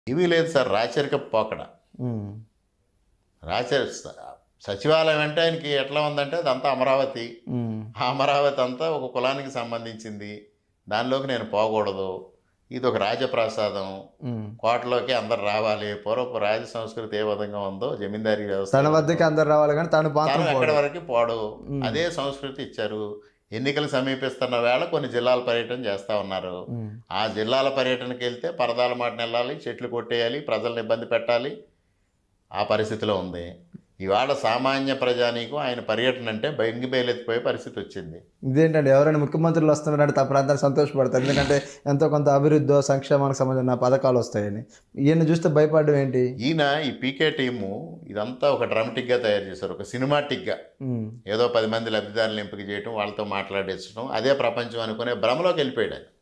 ఇవి లేదు సార్ రాచరిక పోకడ ఉమ్, రాచరి సచివాలయం అంటే ఆయనకి ఎట్లా ఉందంటే అదంతా అమరావతి ఉమ్, ఆ అమరావతి అంతా ఒక కులానికి సంబంధించింది దానిలోకి నేను పోకూడదు ఇది ఒక రాజప్రాసాదం ఉమ్. కోటలోకి అందరు రావాలి పూర్వపు రాజ సంస్కృతి ఏ విధంగా ఉందో జమీందారీ వ్యవస్థ తన వద్దకి అందరు రావాలి కానీ తను మాత్రం తాను ఎక్కడి పోడు. వరకు పోడు అదే సంస్కృతి ఇచ్చారు ఎన్నికలు సమీపిస్తున్న వేళ కొన్ని జిల్లాల పర్యటన చేస్తూ ఉన్నారు ఉమ్, ఆ జిల్లాల పర్యటనకి వెళ్తే పరదాల మాటన వెళ్ళాలి చెట్లు కొట్టేయాలి ప్రజల్ని ఇబ్బంది పెట్టాలి ఆ పరిస్థితిలో ఉంది ఇవాళ సామాన్య ప్రజానీకు ఆయన పర్యటన అంటే బెంగి బయలెత్తిపోయే పరిస్థితి వచ్చింది ఇదేంటండి ఎవరైనా ముఖ్యమంత్రులు వస్తున్నారంటే తప్ప ప్రాంతాలు సంతోషపడతారు ఎందుకంటే ఎంతో కొంత అభివృద్ధి సంక్షేమానికి సంబంధించిన పథకాలు వస్తాయని ఈయన చూస్తే భయపడడం ఏంటి ఈయన ఈ పీకే టీము ఇదంతా ఒక డ్రామాటిక్గా తయారు చేశారు ఒక సినిమాటిక్గా ఉమ్, ఏదో పది మంది లబ్ధిదారులు ఎంపిక చేయటం వాళ్ళతో మాట్లాడించడం అదే ప్రపంచం అనుకునే భ్రమలోకి వెళ్ళిపోయాడు ఆయన